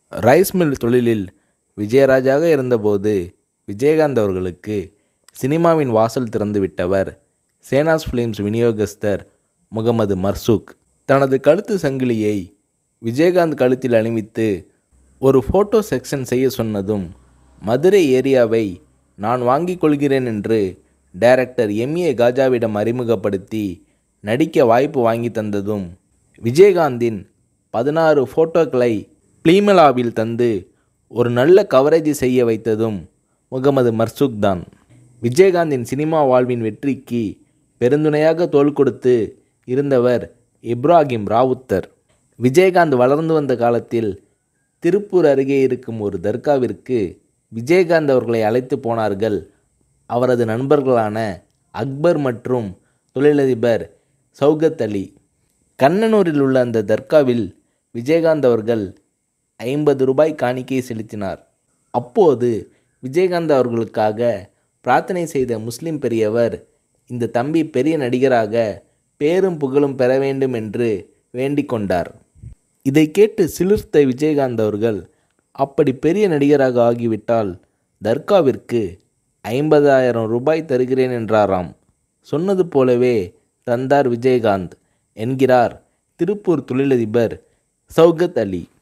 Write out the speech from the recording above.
rice mill தொழிலில் விஜயராஜாக இருந்தபோது விஜயகாந்த் அவர்களுக்கு சினிமாவின் வாசல் திறந்து விட்டவர் சேனாஸ் ஃபிலிம்ஸ் விநியோகஸ்தர் முகமது மர்சூக் தனது கழுத்து சங்கிலியை விஜயகாந்த் கழுத்தில் அணிவித்து ஒரு ஃபோட்டோ செக்ஷன் செய்ய சொன்னதும் மதுரை ஏரியாவை நான் வாங்கிக் கொள்கிறேன் என்று டைரக்டர் எம்ஏ காஜாவிடம் அறிமுகப்படுத்தி நடிக்க வாய்ப்பு வாங்கி தந்ததும் விஜயகாந்தின் பதினாறு ஃபோட்டோக்களை ப்ளீமலாவில் தந்து ஒரு நல்ல கவரேஜ் செய்ய வைத்ததும் முகமது மர்சூக் தான் விஜயகாந்தின் சினிமா வாழ்வின் வெற்றிக்கு பெருந்துணையாக தோள் கொடுத்து இருந்தவர் இப்ராஹிம் ராவுத்தர் விஜயகாந்த் வளர்ந்து வந்த காலத்தில் திருப்பூர் அருகே இருக்கும் ஒரு தர்காவிற்கு விஜயகாந்த் அவர்களை அழைத்து போனார்கள் அவரது நண்பர்களான அக்பர் மற்றும் தொழிலதிபர் சௌகத் அலி கண்ணனூரில் உள்ள அந்த தர்காவில் விஜயகாந்த் அவர்கள் ஐம்பது ரூபாய் காணிக்கை செலுத்தினார் அப்போது விஜயகாந்த் அவர்களுக்காக பிரார்த்தனை செய்த முஸ்லிம் பெரியவர் இந்த தம்பி பெரிய நடிகராக பேரும் புகழும் பெற வேண்டும் என்று வேண்டிக் கொண்டார் இதை கேட்டு சிலிர்த்த விஜயகாந்த் அவர்கள் அப்படி பெரிய நடிகராக ஆகிவிட்டால் தர்காவிற்கு ஐம்பதாயிரம் ரூபாய் தருகிறேன் என்றாராம் சொன்னது போலவே தந்தார் விஜயகாந்த் என்கிறார் திருப்பூர் தொழிலதிபர் சௌகத் அலி